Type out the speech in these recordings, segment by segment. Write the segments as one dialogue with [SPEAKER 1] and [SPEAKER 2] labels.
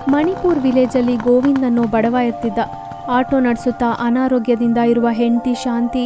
[SPEAKER 1] ಮಣಿಪುರ್ ವಿಲೇಜಲ್ಲಿ ಗೋವಿಂದ್ ಅನ್ನೋ ಬಡವ ಇರ್ತಿದ್ದ ಆಟೋ ನಡೆಸುತ್ತಾ ಅನಾರೋಗ್ಯದಿಂದ ಇರುವ ಹೆಂಡತಿ ಶಾಂತಿ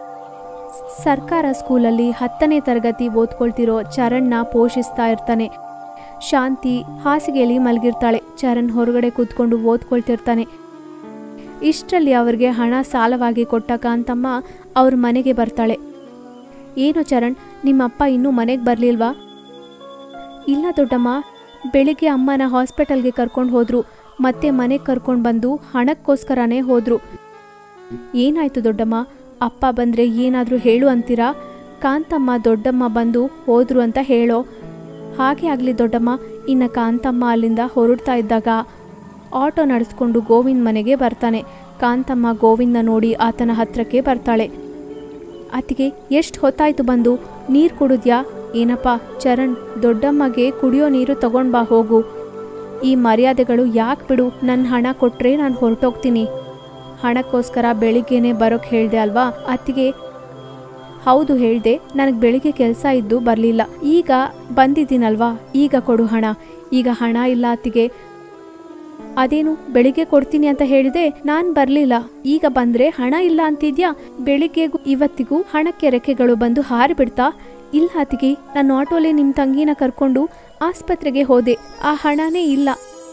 [SPEAKER 1] ಸರ್ಕಾರ ಸ್ಕೂಲಲ್ಲಿ ಹತ್ತನೇ ತರಗತಿ ಓದ್ಕೊಳ್ತಿರೋ ಚರಣ್ನ ಪೋಷಿಸ್ತಾ ಇರ್ತಾನೆ ಶಾಂತಿ ಹಾಸಿಗೆಯಲ್ಲಿ ಮಲಗಿರ್ತಾಳೆ ಚರಣ್ ಹೊರಗಡೆ ಕೂತ್ಕೊಂಡು ಓದ್ಕೊಳ್ತಿರ್ತಾನೆ ಇಷ್ಟರಲ್ಲಿ ಅವ್ರಿಗೆ ಹಣ ಸಾಲವಾಗಿ ಕೊಟ್ಟ ಕಾಂತಮ್ಮ ಅವ್ರ ಮನೆಗೆ ಬರ್ತಾಳೆ ಏನು ಚರಣ್ ನಿಮ್ಮಪ್ಪ ಇನ್ನೂ ಮನೆಗೆ ಬರಲಿಲ್ವಾ ಇಲ್ಲ ದೊಡ್ಡಮ್ಮ ಬೆಳಿಗ್ಗೆ ಅಮ್ಮನ ಹಾಸ್ಪಿಟಲ್ಗೆ ಕರ್ಕೊಂಡು ಹೋದ್ರು ಮತ್ತೆ ಮನೆಗೆ ಕರ್ಕೊಂಡು ಬಂದು ಹಣಕ್ಕೋಸ್ಕರನೇ ಹೋದ್ರು ಏನಾಯ್ತು ದೊಡ್ಡಮ್ಮ ಅಪ್ಪ ಬಂದ್ರೆ ಏನಾದರೂ ಹೇಳು ಅಂತೀರಾ ಕಾಂತಮ್ಮ ದೊಡ್ಡಮ್ಮ ಬಂದು ಹೋದ್ರು ಅಂತ ಹೇಳೋ ಹಾಗೆ ಆಗಲಿ ದೊಡ್ಡಮ್ಮ ಇನ್ನು ಕಾಂತಮ್ಮ ಅಲ್ಲಿಂದ ಹೊರಡ್ತಾ ಇದ್ದಾಗ ಆಟೋ ನಡೆಸ್ಕೊಂಡು ಗೋವಿಂದ್ ಮನೆಗೆ ಬರ್ತಾನೆ ಕಾಂತಮ್ಮ ಗೋವಿಂದ ನೋಡಿ ಆತನ ಹತ್ರಕ್ಕೆ ಬರ್ತಾಳೆ ಅತ್ತಿಗೆ ಎಷ್ಟು ಹೊತ್ತಾಯ್ತು ಬಂದು ನೀರು ಕುಡಿದ್ಯಾ ಏನಪ್ಪ ಚರಣ್ ದೊಡ್ಡಮ್ಮಗೆ ಕುಡಿಯೋ ನೀರು ತಗೊಂಡ್ ಬಾ ಹೋಗು ಈ ಮರ್ಯಾದೆಗಳು ಯಾಕೆ ಬಿಡು ನನ್ನ ಹಣ ಕೊಟ್ರೆ ನಾನು ಹೊರಟೋಗ್ತೀನಿ ಹಣಕ್ಕೋಸ್ಕರ ಬೆಳಿಗ್ಗೆನೆ ಬರೋಕ್ ಹೇಳ್ದೆ ಅಲ್ವಾ ಅತ್ತಿಗೆ ಹೌದು ಹೇಳ್ದೆ ನನಗೆ ಬೆಳಿಗ್ಗೆ ಕೆಲಸ ಇದ್ದು ಬರಲಿಲ್ಲ ಈಗ ಬಂದಿದ್ದೀನಲ್ವಾ ಈಗ ಕೊಡು ಹಣ ಈಗ ಹಣ ಇಲ್ಲ ಅತ್ತಿಗೆ ಅದೇನು ಬೆಳಿಗ್ಗೆ ಕೊಡ್ತೀನಿ ಅಂತ ಹೇಳಿದೆ ನಾನ್ ಬರ್ಲಿಲ್ಲ ಈಗ ಬಂದ್ರೆ ಹಣ ಇಲ್ಲ ಅಂತಿದ್ಯಾ ಬೆಳಿಗ್ಗೆಗೂ ಇವತ್ತಿಗೂ ಹಣಕ್ಕೆ ರೆಕ್ಕೆಗಳು ಬಂದು ಹಾರಿಬಿಡ್ತಾ ಇಲ್ಲ ಅತಿಗೆ ನಾನು ಆಟೋಲೆ ನಿಮ್ ತಂಗಿನ ಕರ್ಕೊಂಡು ಆಸ್ಪತ್ರೆಗೆ ಹೋದೆ ಆ ಹಣನೇ ಇಲ್ಲ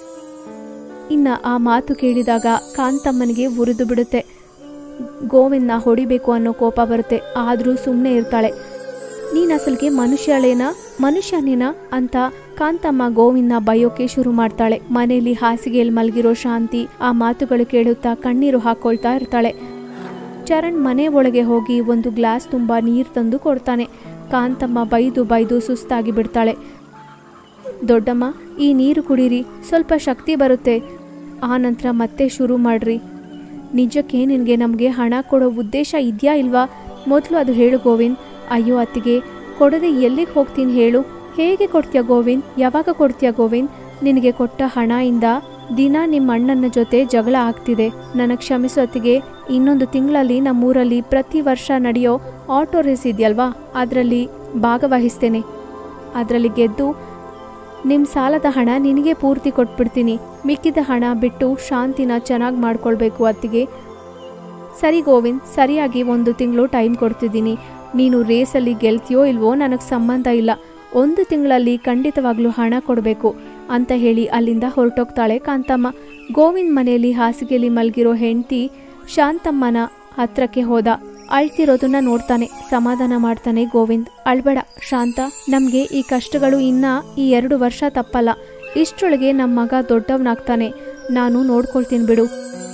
[SPEAKER 1] ಇನ್ನ ಆ ಮಾತು ಕೇಳಿದಾಗ ಕಾಂತಮ್ಮನಿಗೆ ಉರಿದು ಬಿಡುತ್ತೆ ಗೋವಿಂದ್ನ ಹೊಡಿಬೇಕು ಅನ್ನೋ ಕೋಪ ಬರುತ್ತೆ ಆದ್ರೂ ಸುಮ್ಮನೆ ಇರ್ತಾಳೆ ನೀನ್ ಅಸಲ್ಗೆ ಮನುಷ್ಯಳೇನಾ ಮನುಷ್ಯನೇನಾ ಅಂತ ಕಾಂತಮ್ಮ ಗೋವಿಂದ್ನ ಬಯೋಕೆ ಶುರು ಮಾಡ್ತಾಳೆ ಮನೆಯಲ್ಲಿ ಹಾಸಿಗೆಯಲ್ಲಿ ಮಲಗಿರೋ ಶಾಂತಿ ಆ ಮಾತುಗಳು ಕೇಳುತ್ತಾ ಕಣ್ಣೀರು ಹಾಕೊಳ್ತಾ ಇರ್ತಾಳೆ ಚರಣ್ ಮನೆ ಒಳಗೆ ಹೋಗಿ ಒಂದು ಗ್ಲಾಸ್ ತುಂಬಾ ನೀರು ತಂದು ಕೊಡ್ತಾನೆ ಕಾಂತಮ್ಮ ಬೈದು ಬೈದು ಸುಸ್ತಾಗಿ ಬಿಡ್ತಾಳೆ ದೊಡ್ಡಮ್ಮ ಈ ನೀರು ಕುಡೀರಿ ಸ್ವಲ್ಪ ಶಕ್ತಿ ಬರುತ್ತೆ ಆ ನಂತರ ಮತ್ತೆ ಶುರು ಮಾಡ್ರಿ ನಿಜಕ್ಕೆ ನಿನಗೆ ನಮಗೆ ಹಣ ಕೊಡೋ ಉದ್ದೇಶ ಇದೆಯಾ ಇಲ್ವಾ ಮೊದಲು ಅದು ಹೇಳು ಗೋವಿಂದ್ ಅಯ್ಯೋ ಅತ್ತಿಗೆ ಕೊಡದೆ ಎಲ್ಲಿಗೆ ಹೋಗ್ತೀನಿ ಹೇಳು ಹೇಗೆ ಕೊಡ್ತೀಯ ಗೋವಿಂದ್ ಯಾವಾಗ ಕೊಡ್ತೀಯ ಗೋವಿಂದ್ ನಿನಗೆ ಕೊಟ್ಟ ಹಣದಿಂದ ದಿನ ನಿಮ್ಮ ಅಣ್ಣನ ಜೊತೆ ಜಗಳ ಆಗ್ತಿದೆ ನನಗೆ ಕ್ಷಮಿಸು ಅತ್ತಿಗೆ ಇನ್ನೊಂದು ತಿಂಗಳಲ್ಲಿ ನಮ್ಮೂರಲ್ಲಿ ಪ್ರತಿ ವರ್ಷ ನಡೆಯೋ ಆಟೋ ರೇಸ್ ಇದೆಯಲ್ವಾ ಅದರಲ್ಲಿ ಭಾಗವಹಿಸ್ತೇನೆ ಅದರಲ್ಲಿ ಗೆದ್ದು ನಿಮ್ಮ ಸಾಲದ ಹಣ ನಿನಗೆ ಪೂರ್ತಿ ಕೊಟ್ಬಿಡ್ತೀನಿ ಮಿಕ್ಕಿದ ಹಣ ಬಿಟ್ಟು ಶಾಂತಿನ ಚೆನ್ನಾಗಿ ಮಾಡ್ಕೊಳ್ಬೇಕು ಅತ್ತಿಗೆ ಸರಿ ಗೋವಿಂದ್ ಸರಿಯಾಗಿ ಒಂದು ತಿಂಗಳು ಟೈಮ್ ಕೊಡ್ತಿದ್ದೀನಿ ನೀನು ರೇಸಲ್ಲಿ ಗೆಲ್ತೀಯೋ ಇಲ್ವೋ ನನಗೆ ಸಂಬಂಧ ಇಲ್ಲ ಒಂದು ತಿಂಗಳಲ್ಲಿ ಖಂಡಿತವಾಗ್ಲೂ ಹಣ ಕೊಡಬೇಕು ಅಂತ ಹೇಳಿ ಅಲ್ಲಿಂದ ಹೊರಟೋಗ್ತಾಳೆ ಕಾಂತಮ್ಮ ಗೋವಿಂದ್ ಮನೆಯಲ್ಲಿ ಹಾಸಿಗೆಯಲ್ಲಿ ಮಲಗಿರೋ ಹೆಂಡತಿ ಶಾಂತಮ್ಮನ ಹತ್ರಕ್ಕೆ ಹೋದ ಅಳ್ತಿರೋದನ್ನ ನೋಡ್ತಾನೆ ಸಮಾಧಾನ ಮಾಡ್ತಾನೆ ಗೋವಿಂದ್ ಅಳ್ಬೇಡ ಶಾಂತ ನಮ್ಗೆ ಈ ಕಷ್ಟಗಳು ಇನ್ನ ಈ ಎರಡು ವರ್ಷ ತಪ್ಪಲ್ಲ ಇಷ್ಟರೊಳಗೆ ನಮ್ಮ ಮಗ ದೊಡ್ಡವನಾಗ್ತಾನೆ ನಾನು ನೋಡ್ಕೊಳ್ತೀನಿ ಬಿಡು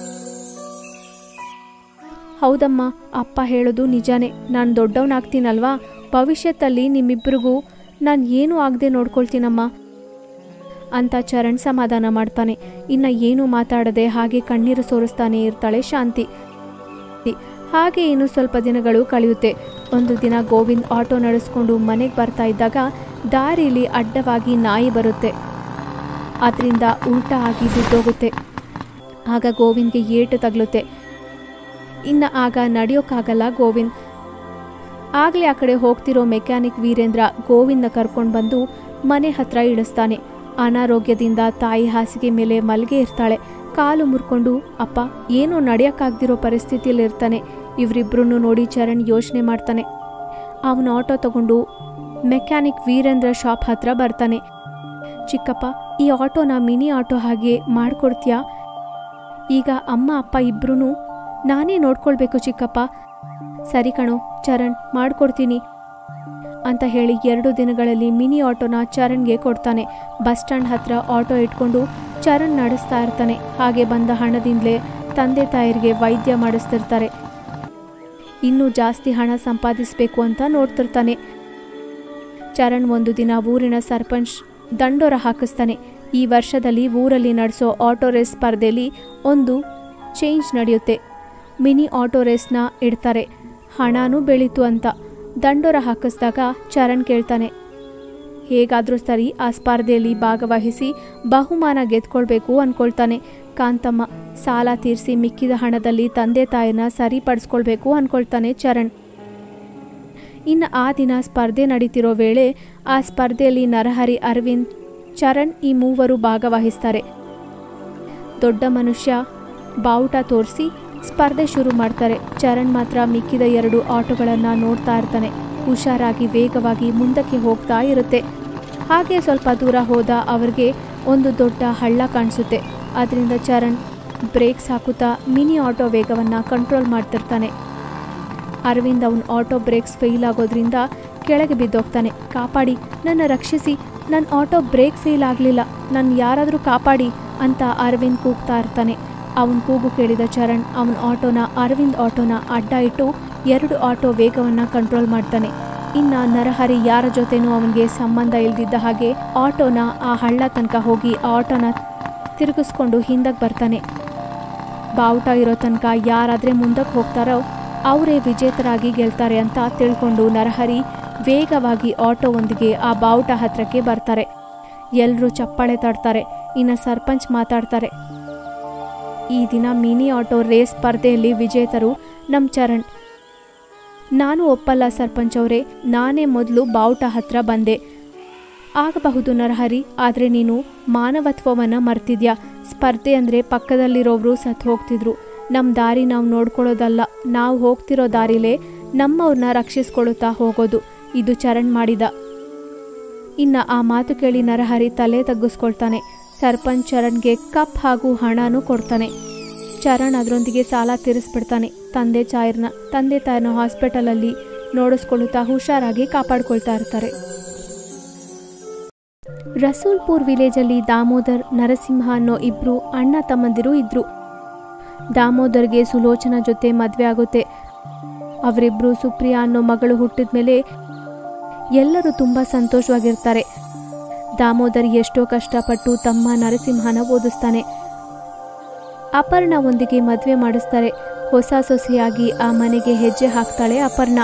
[SPEAKER 1] ಹೌದಮ್ಮ ಅಪ್ಪ ಹೇಳೋದು ನಿಜಾನೇ ನಾನು ದೊಡ್ಡವನಾಗ್ತೀನಲ್ವಾ ಭವಿಷ್ಯತ್ತಲ್ಲಿ ನಿಮ್ಮಿಬ್ಬರಿಗೂ ನಾನು ಏನೂ ಆಗದೆ ನೋಡ್ಕೊಳ್ತೀನಮ್ಮ ಅಂತ ಚರಣ್ ಸಮಾಧಾನ ಮಾಡ್ತಾನೆ ಇನ್ನ ಏನು ಮಾತಾಡದೆ ಹಾಗೆ ಕಣ್ಣೀರು ಸೋರಿಸ್ತಾನೆ ಇರ್ತಾಳೆ ಶಾಂತಿ ಹಾಗೆ ಇನ್ನು ಸ್ವಲ್ಪ ದಿನಗಳು ಕಳೆಯುತ್ತೆ ಒಂದು ದಿನ ಗೋವಿಂದ್ ಆಟೋ ನಡೆಸ್ಕೊಂಡು ಮನೆಗೆ ಬರ್ತಾ ಇದ್ದಾಗ ದಾರಿಲಿ ಅಡ್ಡವಾಗಿ ನಾಯಿ ಬರುತ್ತೆ ಅದರಿಂದ ಉಲ್ಟಾ ಆಗಿ ಬಿದ್ದೋಗುತ್ತೆ ಆಗ ಗೋವಿಂದ್ಗೆ ಏಟು ತಗಲುತ್ತೆ ಇನ್ನು ಆಗ ನಡೆಯೋಕ್ಕಾಗಲ್ಲ ಗೋವಿಂದ್ ಆಗಲೇ ಆ ಕಡೆ ಹೋಗ್ತಿರೋ ಮೆಕ್ಯಾನಿಕ್ ವೀರೇಂದ್ರ ಗೋವಿಂದ್ನ ಕರ್ಕೊಂಡು ಬಂದು ಮನೆ ಹತ್ರ ಇಳಿಸ್ತಾನೆ ಅನಾರೋಗ್ಯದಿಂದ ತಾಯಿ ಹಾಸಿಗೆ ಮೇಲೆ ಮಲ್ಗೆ ಇರ್ತಾಳೆ ಕಾಲು ಮುರ್ಕೊಂಡು ಅಪ್ಪ ಏನೋ ನಡೆಯೋಕ್ಕಾಗ್ದಿರೋ ಪರಿಸ್ಥಿತಿಯಲ್ಲಿ ಇರ್ತಾನೆ ಇವರಿಬ್ರು ನೋಡಿ ಚರಣ್ ಯೋಚನೆ ಮಾಡ್ತಾನೆ ಅವನ ಆಟೋ ತಗೊಂಡು ಮೆಕ್ಯಾನಿಕ್ ವೀರೇಂದ್ರ ಶಾಪ್ ಹತ್ರ ಬರ್ತಾನೆ ಚಿಕ್ಕಪ್ಪ ಈ ಆಟೋನ ಮಿನಿ ಆಟೋ ಹಾಗೆ ಮಾಡ್ಕೊಡ್ತೀಯಾ ಈಗ ಅಮ್ಮ ಅಪ್ಪ ಇಬ್ರು ನಾನೇ ನೋಡ್ಕೊಳ್ಬೇಕು ಚಿಕ್ಕಪ್ಪ ಸರಿ ಕಣೋ ಚರಣ್ ಮಾಡ್ಕೊಡ್ತೀನಿ ಅಂತ ಹೇಳಿ ಎರಡು ದಿನಗಳಲ್ಲಿ ಮಿನಿ ಆಟೋನ ಚರಣ್ಗೆ ಕೊಡ್ತಾನೆ ಬಸ್ ಸ್ಟ್ಯಾಂಡ್ ಹತ್ರ ಆಟೋ ಇಟ್ಕೊಂಡು ಚರಣ್ ನಡೆಸ್ತಾ ಇರ್ತಾನೆ ಹಾಗೆ ಬಂದ ಹಣದಿಂದಲೇ ತಂದೆ ತಾಯರಿಗೆ ವೈದ್ಯ ಮಾಡಿಸ್ತಿರ್ತಾರೆ ಇನ್ನೂ ಜಾಸ್ತಿ ಹಣ ಸಂಪಾದಿಸಬೇಕು ಅಂತ ನೋಡ್ತಿರ್ತಾನೆ ಚರಣ್ ಒಂದು ದಿನ ಊರಿನ ಸರ್ಪಂಚ್ ದಂಡೋರ ಹಾಕಿಸ್ತಾನೆ ಈ ವರ್ಷದಲ್ಲಿ ಊರಲ್ಲಿ ನಡೆಸೋ ಆಟೋ ರೇಸ್ ಸ್ಪರ್ಧೆಯಲ್ಲಿ ಒಂದು ಚೇಂಜ್ ನಡೆಯುತ್ತೆ ಮಿನಿ ಆಟೋ ರೇಸ್ನ ಇಡ್ತಾರೆ ಹಣನೂ ಬೆಳೀತು ಅಂತ ದಂಡೋರ ಹಾಕಿಸ್ದಾಗ ಚರಣ್ ಕೇಳ್ತಾನೆ ಹೇಗಾದರೂ ಸರಿ ಆ ಸ್ಪರ್ಧೆಯಲ್ಲಿ ಭಾಗವಹಿಸಿ ಬಹುಮಾನ ಗೆದ್ಕೊಳ್ಬೇಕು ಅನ್ಕೊಳ್ತಾನೆ ಕಾಂತಮ್ಮ ಸಾಲ ತೀರಿಸಿ ಮಿಕ್ಕಿದ ಹಣದಲ್ಲಿ ತಂದೆ ತಾಯಿನ ಸರಿಪಡಿಸ್ಕೊಳ್ಬೇಕು ಅನ್ಕೊಳ್ತಾನೆ ಚರಣ್ ಇನ್ನು ಆ ದಿನ ಸ್ಪರ್ಧೆ ನಡೀತಿರೋ ವೇಳೆ ಆ ಸ್ಪರ್ಧೆಯಲ್ಲಿ ನರಹರಿ ಅರವಿಂದ್ ಚರಣ್ ಈ ಮೂವರು ಭಾಗವಹಿಸ್ತಾರೆ ದೊಡ್ಡ ಮನುಷ್ಯ ಬಾವುಟ ತೋರಿಸಿ ಸ್ಪರ್ಧೆ ಶುರು ಮಾಡ್ತಾರೆ ಚರಣ್ ಮಾತ್ರ ಮಿಕ್ಕಿದ ಎರಡು ಆಟೋಗಳನ್ನು ನೋಡ್ತಾ ಇರ್ತಾನೆ ಹುಷಾರಾಗಿ ವೇಗವಾಗಿ ಮುಂದಕ್ಕೆ ಹೋಗ್ತಾ ಇರುತ್ತೆ ಹಾಗೆ ಸ್ವಲ್ಪ ದೂರ ಹೋದ ಅವ್ರಿಗೆ ಒಂದು ದೊಡ್ಡ ಹಳ್ಳ ಕಾಣಿಸುತ್ತೆ ಅದರಿಂದ ಚರಣ್ ಬ್ರೇಕ್ಸ್ ಹಾಕುತ್ತಾ ಮಿನಿ ಆಟೋ ವೇಗವನ್ನು ಕಂಟ್ರೋಲ್ ಮಾಡ್ತಿರ್ತಾನೆ ಅರವಿಂದ್ ಅವನ ಆಟೋ ಬ್ರೇಕ್ಸ್ ಫೇಲ್ ಆಗೋದ್ರಿಂದ ಕೆಳಗೆ ಬಿದ್ದೋಗ್ತಾನೆ ಕಾಪಾಡಿ ನನ್ನ ರಕ್ಷಿಸಿ ನನ್ನ ಆಟೋ ಬ್ರೇಕ್ ಫೇಲ್ ಆಗಲಿಲ್ಲ ನನ್ನ ಯಾರಾದರೂ ಕಾಪಾಡಿ ಅಂತ ಅರವಿಂದ್ ಕೂಗ್ತಾ ಇರ್ತಾನೆ ಅವನ ಕೂಗು ಕೇಳಿದ ಚರಣ್ ಅವನ ಆಟೋನ ಅರವಿಂದ್ ಆಟೋನ ಅಡ್ಡ ಇಟ್ಟು ಎರಡು ಆಟೋ ವೇಗವನ್ನು ಕಂಟ್ರೋಲ್ ಮಾಡ್ತಾನೆ ಇನ್ನು ನರಹರಿ ಯಾರ ಜೊತೆನೂ ಅವನಿಗೆ ಸಂಬಂಧ ಇಲ್ದಿದ್ದ ಹಾಗೆ ಆಟೋನ ಆ ಹಳ್ಳ ತನಕ ಹೋಗಿ ಆ ಆಟೋನ ತಿರುಗಿಸ್ಕೊಂಡು ಹಿಂದಕ್ಕೆ ಬರ್ತಾನೆ ಬಾವುಟ ಇರೋ ತನಕ ಯಾರಾದರೆ ಮುಂದಕ್ಕೆ ಹೋಗ್ತಾರೋ ಅವರೇ ವಿಜೇತರಾಗಿ ಗೆಲ್ತಾರೆ ಅಂತ ತಿಳ್ಕೊಂಡು ನರಹರಿ ವೇಗವಾಗಿ ಆಟೋವೊಂದಿಗೆ ಆ ಬಾವುಟ ಹತ್ರಕ್ಕೆ ಬರ್ತಾರೆ ಎಲ್ಲರೂ ಚಪ್ಪಾಳೆ ತಡ್ತಾರೆ ಇನ್ನು ಸರ್ಪಂಚ್ ಮಾತಾಡ್ತಾರೆ ಈ ದಿನ ಮಿನಿ ಆಟೋ ರೇಸ್ ಸ್ಪರ್ಧೆಯಲ್ಲಿ ವಿಜೇತರು ನಮ್ಮ ಚರಣ್ ನಾನು ಒಪ್ಪಲ್ಲ ಸರ್ಪಂಚ್ ಅವರೇ ನಾನೇ ಮೊದಲು ಬಾವುಟ ಹತ್ರ ಬಂದೆ ಆಗಬಹುದು ನರಹರಿ ಆದರೆ ನೀನು ಮಾನವತ್ವವನ್ನು ಮರ್ತಿದ್ಯಾ ಸ್ಪರ್ಧೆ ಅಂದರೆ ಪಕ್ಕದಲ್ಲಿರೋರು ಸತ್ತು ಹೋಗ್ತಿದ್ರು ನಮ್ಮ ದಾರಿ ನಾವು ನೋಡ್ಕೊಳ್ಳೋದಲ್ಲ ನಾವು ಹೋಗ್ತಿರೋ ದಾರಿಲೇ ನಮ್ಮವ್ರನ್ನ ರಕ್ಷಿಸ್ಕೊಳ್ಳುತ್ತಾ ಹೋಗೋದು ಇದು ಚರಣ್ ಮಾಡಿದ ಇನ್ನು ಆ ಮಾತು ಕೇಳಿ ನರಹರಿ ತಲೆ ತಗ್ಗಿಸ್ಕೊಳ್ತಾನೆ ಸರ್ಪಂಚ್ ಚರಣ್ಗೆ ಕಪ್ ಹಾಗೂ ಹಣನೂ ಕೊಡ್ತಾನೆ ಚರಣ್ ಅದರೊಂದಿಗೆ ಸಾಲ ತೀರಿಸ್ಬಿಡ್ತಾನೆ ತಂದೆ ಚಾಯರ್ನ ತಂದೆ ತಾಯಿನ ಹಾಸ್ಪಿಟಲಲ್ಲಿ ನೋಡಿಸ್ಕೊಳ್ಳುತ್ತಾ ಹುಷಾರಾಗಿ ಕಾಪಾಡ್ಕೊಳ್ತಾ ಇರ್ತಾರೆ ರಸೂಲ್ಪುರ್ ವಿಲೇಜಲ್ಲಿ ದಾಮೋದರ್ ನರಸಿಂಹ ಅನ್ನೋ ಇಬ್ರು ಅಣ್ಣ ತಮ್ಮಂದಿರು ಇದ್ರು ದಾಮೋದರ್ಗೆ ಸುಲೋಚನಾ ಜೊತೆ ಮದುವೆ ಆಗುತ್ತೆ ಅವರಿಬ್ರು ಸುಪ್ರಿಯಾ ಅನ್ನೋ ಮಗಳು ಹುಟ್ಟಿದ ಮೇಲೆ ಎಲ್ಲರೂ ತುಂಬ ಸಂತೋಷವಾಗಿರ್ತಾರೆ ದಾಮೋದರ್ ಎಷ್ಟೋ ಕಷ್ಟಪಟ್ಟು ತಮ್ಮ ನರಸಿಂಹನ ಓದಿಸ್ತಾನೆ ಅಪರ್ಣ ಒಂದಿಗೆ ಮದುವೆ ಮಾಡಿಸ್ತಾರೆ ಹೊಸ ಸೊಸೆಯಾಗಿ ಆ ಮನೆಗೆ ಹೆಜ್ಜೆ ಹಾಕ್ತಾಳೆ ಅಪರ್ಣ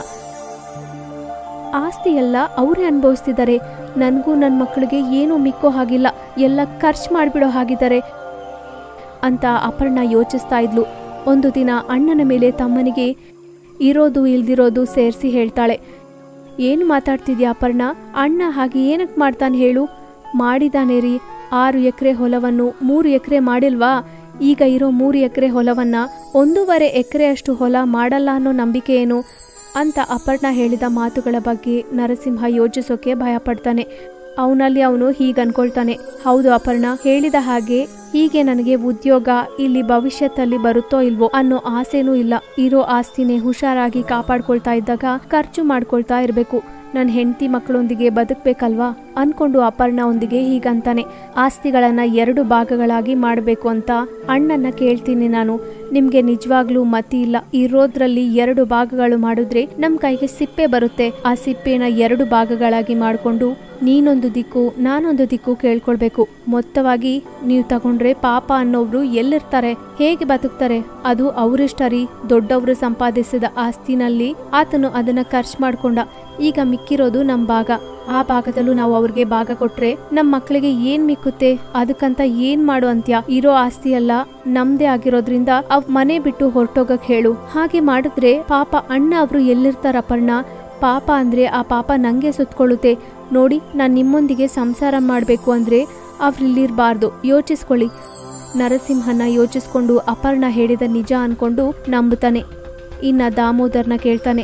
[SPEAKER 1] ಆಸ್ತಿ ಎಲ್ಲ ಅವರೇ ಅನುಭವಿಸ್ತಿದ್ದಾರೆ ನನಗೂ ನನ್ನ ಮಕ್ಕಳಿಗೆ ಏನೂ ಮಿಕ್ಕೋ ಹಾಗಿಲ್ಲ ಎಲ್ಲ ಖರ್ಚು ಮಾಡಿಬಿಡೋ ಹಾಗಿದ್ದಾರೆ ಅಂತ ಅಪರ್ಣ ಯೋಚಿಸ್ತಾ ಇದ್ಲು ಒಂದು ದಿನ ಅಣ್ಣನ ಮೇಲೆ ತಮ್ಮನಿಗೆ ಇರೋದು ಇಲ್ದಿರೋದು ಸೇರಿಸಿ ಹೇಳ್ತಾಳೆ ಏನು ಮಾತಾಡ್ತಿದ್ಯಾ ಅಪರ್ಣ ಅಣ್ಣ ಹಾಗೆ ಏನಕ್ಕೆ ಮಾಡ್ತಾನೆ ಹೇಳು ಮಾಡಿದಾನೆ ರೀ ಆರು ಎಕರೆ ಹೊಲವನ್ನು ಮೂರು ಎಕರೆ ಮಾಡಿಲ್ವಾ ಈಗ ಇರೋ ಮೂರು ಎಕರೆ ಹೊಲವನ್ನ ಒಂದೂವರೆ ಎಕರೆಯಷ್ಟು ಹೊಲ ಮಾಡಲ್ಲ ಅನ್ನೋ ನಂಬಿಕೆ ಏನು ಅಂತ ಅಪರ್ಣ ಹೇಳಿದ ಮಾತುಗಳ ಬಗ್ಗೆ ನರಸಿಂಹ ಯೋಚಿಸೋಕೆ ಭಯಪಡ್ತಾನೆ ಅವನಲ್ಲಿ ಅವನು ಹೀಗೆ ಅನ್ಕೊಳ್ತಾನೆ ಹೌದು ಅಪರ್ಣ ಹೇಳಿದ ಹಾಗೆ ಹೀಗೆ ನನಗೆ ಉದ್ಯೋಗ ಇಲ್ಲಿ ಭವಿಷ್ಯದಲ್ಲಿ ಬರುತ್ತೋ ಇಲ್ವೋ ಅನ್ನೋ ಆಸೆನೂ ಇಲ್ಲ ಇರೋ ಆಸ್ತಿನೇ ಹುಷಾರಾಗಿ ಕಾಪಾಡ್ಕೊಳ್ತಾ ಇದ್ದಾಗ ಖರ್ಚು ಮಾಡ್ಕೊಳ್ತಾ ಇರಬೇಕು ನನ್ನ ಹೆಂಡತಿ ಮಕ್ಕಳೊಂದಿಗೆ ಬದುಕಬೇಕಲ್ವಾ ಅನ್ಕೊಂಡು ಅಪರ್ಣ ಒಂದಿಗೆ ಹೀಗಂತಾನೆ ಆಸ್ತಿಗಳನ್ನ ಎರಡು ಭಾಗಗಳಾಗಿ ಮಾಡಬೇಕು ಅಂತ ಅಣ್ಣನ್ನ ಕೇಳ್ತೀನಿ ನಾನು ನಿಮ್ಗೆ ನಿಜವಾಗ್ಲೂ ಮತಿ ಇಲ್ಲ ಇರೋದ್ರಲ್ಲಿ ಎರಡು ಭಾಗಗಳು ಮಾಡಿದ್ರೆ ನಮ್ ಕೈಗೆ ಸಿಪ್ಪೆ ಬರುತ್ತೆ ಆ ಸಿಪ್ಪೆನ ಎರಡು ಭಾಗಗಳಾಗಿ ಮಾಡಿಕೊಂಡು ನೀನೊಂದು ದಿಕ್ಕು ನಾನೊಂದು ದಿಕ್ಕು ಕೇಳ್ಕೊಳ್ಬೇಕು ಮೊತ್ತವಾಗಿ ನೀವು ತಗೊಂಡ್ರೆ ಪಾಪ ಅನ್ನೋರು ಎಲ್ಲಿರ್ತಾರೆ ಹೇಗೆ ಬದುಕ್ತಾರೆ ಅದು ಅವರಿಷ್ಟ ರೀ ದೊಡ್ಡವರು ಸಂಪಾದಿಸಿದ ಆಸ್ತಿನಲ್ಲಿ ಆತನು ಅದನ್ನ ಖರ್ಚು ಮಾಡ್ಕೊಂಡ ಈಗ ಮಿಕ್ಕಿರೋದು ನಮ್ ಭಾಗ ಆ ಭಾಗದಲ್ಲೂ ನಾವು ಅವ್ರಿಗೆ ಭಾಗ ಕೊಟ್ರೆ ನಮ್ ಮಕ್ಕಳಿಗೆ ಏನ್ ಮಿಕ್ಕುತ್ತೆ ಅದಕ್ಕಂತ ಏನ್ ಮಾಡು ಅಂತ್ಯ ಇರೋ ಆಸ್ತಿ ಎಲ್ಲ ನಮ್ದೇ ಆಗಿರೋದ್ರಿಂದ ಅವ್ ಮನೆ ಬಿಟ್ಟು ಹೊರಟೋಗಕ್ ಹೇಳು ಹಾಗೆ ಮಾಡಿದ್ರೆ ಪಾಪ ಅಣ್ಣ ಅವರು ಎಲ್ಲಿರ್ತಾರ ಅಪರ್ಣ ಪಾಪ ಅಂದ್ರೆ ಆ ಪಾಪ ನಂಗೆ ಸುತ್ಕೊಳ್ಳುತ್ತೆ ನೋಡಿ ನಾನ್ ನಿಮ್ಮೊಂದಿಗೆ ಸಂಸಾರ ಮಾಡ್ಬೇಕು ಅಂದ್ರೆ ಅವ್ರಿಲ್ಲಿರ್ಬಾರ್ದು ಯೋಚಿಸ್ಕೊಳ್ಳಿ ನರಸಿಂಹನ ಯೋಚಿಸ್ಕೊಂಡು ಅಪರ್ಣ ಹೇಳಿದ ನಿಜ ಅನ್ಕೊಂಡು ನಂಬುತ್ತಾನೆ ಇನ್ನ ದಾಮೋದರ್ನ ಕೇಳ್ತಾನೆ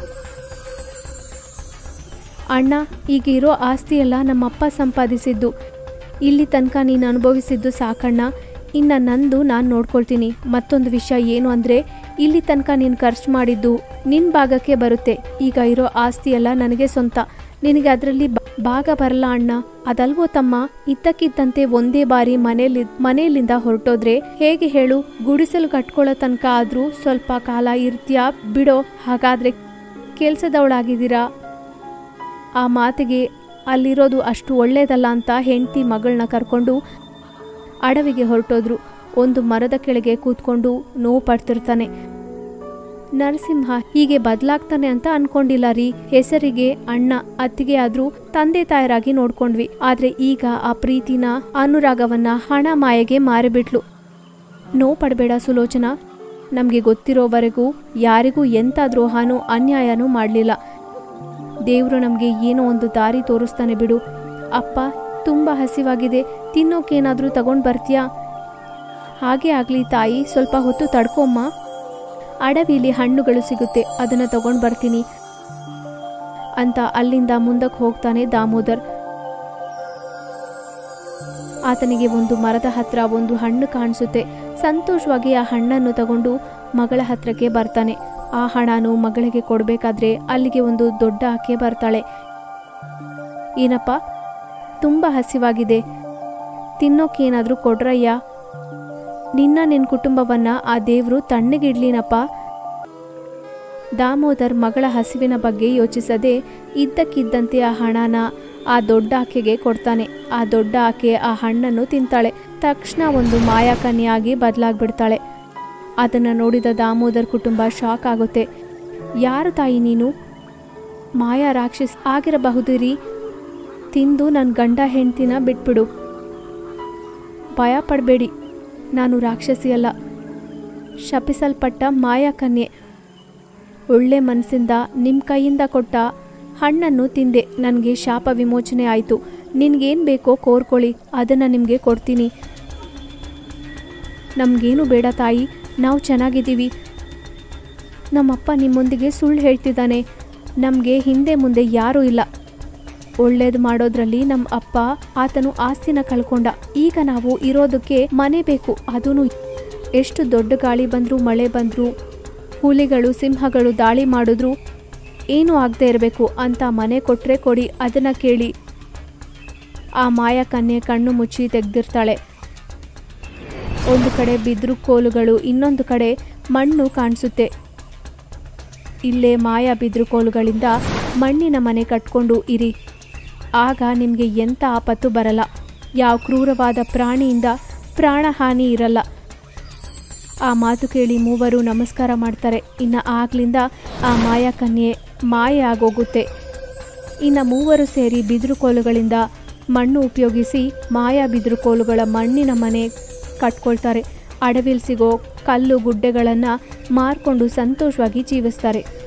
[SPEAKER 1] ಅಣ್ಣ ಈಗ ಇರೋ ಆಸ್ತಿ ಎಲ್ಲ ನಮ್ಮಪ್ಪ ಸಂಪಾದಿಸಿದ್ದು ಇಲ್ಲಿ ತನಕ ನೀನು ಅನುಭವಿಸಿದ್ದು ಸಾಕಣ್ಣ ಇನ್ನು ನಂದು ನಾನು ನೋಡ್ಕೊಳ್ತೀನಿ ಮತ್ತೊಂದು ವಿಷಯ ಏನು ಅಂದರೆ ಇಲ್ಲಿ ತನಕ ನೀನು ಖರ್ಚು ಮಾಡಿದ್ದು ನಿನ್ನ ಭಾಗಕ್ಕೆ ಬರುತ್ತೆ ಈಗ ಇರೋ ಆಸ್ತಿ ಎಲ್ಲ ನನಗೆ ಸ್ವಂತ ನಿನಗೆ ಅದರಲ್ಲಿ ಭಾಗ ಬರಲ್ಲ ಅಣ್ಣ ಅದಲ್ವೋ ತಮ್ಮ ಇದ್ದಕ್ಕಿದ್ದಂತೆ ಒಂದೇ ಬಾರಿ ಮನೇಲಿ ಮನೆಯಲ್ಲಿಂದ ಹೊರಟೋದ್ರೆ ಹೇಗೆ ಹೇಳು ಗುಡಿಸಲು ಕಟ್ಕೊಳ್ಳೋ ತನಕ ಆದರೂ ಸ್ವಲ್ಪ ಕಾಲ ಇರ್ತೀಯಾ ಬಿಡೋ ಹಾಗಾದ್ರೆ ಕೆಲ್ಸದವಳಾಗಿದ್ದೀರಾ ಆ ಮಾತಿಗೆ ಅಲ್ಲಿರೋದು ಅಷ್ಟು ಒಳ್ಳೇದಲ್ಲ ಅಂತ ಹೆಂಡತಿ ಮಗಳನ್ನ ಕರ್ಕೊಂಡು ಅಡವಿಗೆ ಹೊರಟೋದ್ರು ಒಂದು ಮರದ ಕೆಳಗೆ ಕೂತ್ಕೊಂಡು ನೋವು ಪಡ್ತಿರ್ತಾನೆ ನರಸಿಂಹ ಹೀಗೆ ಬದಲಾಗ್ತಾನೆ ಅಂತ ಅನ್ಕೊಂಡಿಲ್ಲ ರೀ ಹೆಸರಿಗೆ ಅಣ್ಣ ಅತ್ತಿಗೆ ಆದ್ರೂ ತಂದೆ ತಾಯರಾಗಿ ನೋಡ್ಕೊಂಡ್ವಿ ಆದ್ರೆ ಈಗ ಆ ಪ್ರೀತಿನ ಅನುರಾಗವನ್ನ ಹಣ ಮಾಯೆಗೆ ಮಾರಿಬಿಟ್ಲು ನೋವು ಪಡಬೇಡ ಸುಲೋಚನಾ ನಮಗೆ ಗೊತ್ತಿರೋವರೆಗೂ ಯಾರಿಗೂ ಎಂಥ ದ್ರೋಹನೂ ಅನ್ಯಾಯನೂ ಮಾಡಲಿಲ್ಲ ದೇವರು ನಮಗೆ ಏನೋ ಒಂದು ದಾರಿ ತೋರಿಸ್ತಾನೆ ಬಿಡು ಅಪ್ಪ ತುಂಬ ಹಸಿವಾಗಿದೆ ತಿನ್ನೋಕೇನಾದರೂ ತಗೊಂಡು ಬರ್ತೀಯಾ ಹಾಗೆ ಆಗಲಿ ತಾಯಿ ಸ್ವಲ್ಪ ಹೊತ್ತು ತಡ್ಕೊಮ್ಮ ಅಡವಿಲಿ ಹಣ್ಣುಗಳು ಸಿಗುತ್ತೆ ಅದನ್ನು ತಗೊಂಡು ಬರ್ತೀನಿ ಅಂತ ಅಲ್ಲಿಂದ ಮುಂದಕ್ಕೆ ಹೋಗ್ತಾನೆ ದಾಮೋದರ್ ಆತನಿಗೆ ಒಂದು ಮರದ ಹತ್ರ ಒಂದು ಹಣ್ಣು ಕಾಣಿಸುತ್ತೆ ಸಂತೋಷವಾಗಿ ಆ ಹಣ್ಣನ್ನು ತಗೊಂಡು ಮಗಳ ಹತ್ರಕ್ಕೆ ಬರ್ತಾನೆ ಆ ಹಣನು ಮಗಳಿಗೆ ಕೊಡಬೇಕಾದ್ರೆ ಅಲ್ಲಿಗೆ ಒಂದು ದೊಡ್ಡ ಆಕೆ ಬರ್ತಾಳೆ ಏನಪ್ಪ ತುಂಬ ಹಸಿವಾಗಿದೆ ತಿನ್ನೋಕ್ಕೇನಾದರೂ ಕೊಡ್ರಯ್ಯ ನಿನ್ನ ನಿನ್ನ ಕುಟುಂಬವನ್ನ ಆ ದೇವರು ತಣ್ಣಗಿಡ್ಲಿನಪ್ಪ ದಾಮೋದರ್ ಮಗಳ ಹಸಿವಿನ ಬಗ್ಗೆ ಯೋಚಿಸದೆ ಇದ್ದಕ್ಕಿದ್ದಂತೆ ಆ ಹಣನ ಆ ದೊಡ್ಡ ಆಕೆಗೆ ಕೊಡ್ತಾನೆ ಆ ದೊಡ್ಡ ಆಕೆ ಆ ಹಣ್ಣನ್ನು ತಿಂತಾಳೆ ತಕ್ಷಣ ಒಂದು ಮಾಯಾಕನ್ಯಾಗಿ ಬದಲಾಗ್ಬಿಡ್ತಾಳೆ ಅದನ್ನು ನೋಡಿದ ದಾಮೋದರ್ ಕುಟುಂಬ ಶಾಕ್ ಆಗುತ್ತೆ ಯಾರು ತಾಯಿ ನೀನು ಮಾಯಾ ರಾಕ್ಷಸ್ ಆಗಿರಬಹುದು ರೀ ತಿಂದು ನನ್ನ ಗಂಡ ಹೆಂಡ್ತಿನ ಬಿಟ್ಬಿಡು ಭಯ ಪಡಬೇಡಿ ನಾನು ರಾಕ್ಷಸಿಯಲ್ಲ ಶಪಿಸಲ್ಪಟ್ಟ ಮಾಯಾ ಕನ್ಯೆ ಒಳ್ಳೆ ಮನಸ್ಸಿಂದ ನಿಮ್ಮ ಕೈಯಿಂದ ಕೊಟ್ಟ ಹಣ್ಣನ್ನು ತಿಂದೆ ನನಗೆ ಶಾಪ ವಿಮೋಚನೆ ಆಯಿತು ನಿನ್ಗೇನು ಬೇಕೋ ಕೋರ್ಕೊಳ್ಳಿ ಅದನ್ನು ನಿಮಗೆ ಕೊಡ್ತೀನಿ ನಮಗೇನು ಬೇಡ ತಾಯಿ ನಾವು ಚೆನ್ನಾಗಿದ್ದೀವಿ ನಮ್ಮಪ್ಪ ನಿಮ್ಮೊಂದಿಗೆ ಸುಳ್ಳು ಹೇಳ್ತಿದ್ದಾನೆ ನಮಗೆ ಹಿಂದೆ ಮುಂದೆ ಯಾರೂ ಇಲ್ಲ ಒಳ್ಳೇದು ಮಾಡೋದ್ರಲ್ಲಿ ನಮ್ಮ ಅಪ್ಪ ಆತನು ಆಸ್ತಿನ ಕಳ್ಕೊಂಡ ಈಗ ನಾವು ಇರೋದಕ್ಕೆ ಮನೆ ಬೇಕು ಅದೂ ಎಷ್ಟು ದೊಡ್ಡ ಗಾಳಿ ಬಂದರೂ ಮಳೆ ಬಂದರೂ ಹುಲಿಗಳು ಸಿಂಹಗಳು ದಾಳಿ ಮಾಡಿದ್ರು ಏನೂ ಆಗದೆ ಇರಬೇಕು ಅಂತ ಮನೆ ಕೊಟ್ಟರೆ ಕೊಡಿ ಅದನ್ನು ಕೇಳಿ ಆ ಮಾಯ ಕನ್ಯೆ ಕಣ್ಣು ಮುಚ್ಚಿ ತೆಗ್ದಿರ್ತಾಳೆ ಒಂದು ಕಡೆ ಬಿದ್ರು ಕೋಲುಗಳು ಇನ್ನೊಂದು ಕಡೆ ಮಣ್ಣು ಕಾಣಿಸುತ್ತೆ ಇಲ್ಲೇ ಮಾಯಾ ಬಿದ್ರು ಕೋಲುಗಳಿಂದ ಮಣ್ಣಿನ ಮನೆ ಕಟ್ಕೊಂಡು ಇರಿ ಆಗ ನಿಮಗೆ ಎಂಥ ಆಪತ್ತು ಬರಲ್ಲ ಯಾವ ಕ್ರೂರವಾದ ಪ್ರಾಣಿಯಿಂದ ಪ್ರಾಣಹಾನಿ ಇರಲ್ಲ ಆ ಮಾತು ಕೇಳಿ ಮೂವರು ನಮಸ್ಕಾರ ಮಾಡ್ತಾರೆ ಇನ್ನು ಆಗ್ಲಿಂದ ಆ ಮಾಯಾ ಕನ್ಯೆ ಮಾಯ ಆಗೋಗುತ್ತೆ ಇನ್ನು ಮೂವರು ಸೇರಿ ಬಿದಿರು ಕೋಲುಗಳಿಂದ ಮಣ್ಣು ಉಪಯೋಗಿಸಿ ಮಾಯಾ ಬಿದಿರು ಕೋಲುಗಳ ಮಣ್ಣಿನ ಮನೆ ಕಟ್ಕೊಳ್ತಾರೆ ಅಡವಿಲ್ ಸಿಗೋ ಕಲ್ಲು ಗುಡ್ಡೆಗಳನ್ನು ಮಾರ್ಕೊಂಡು ಸಂತೋಷವಾಗಿ ಜೀವಿಸ್ತಾರೆ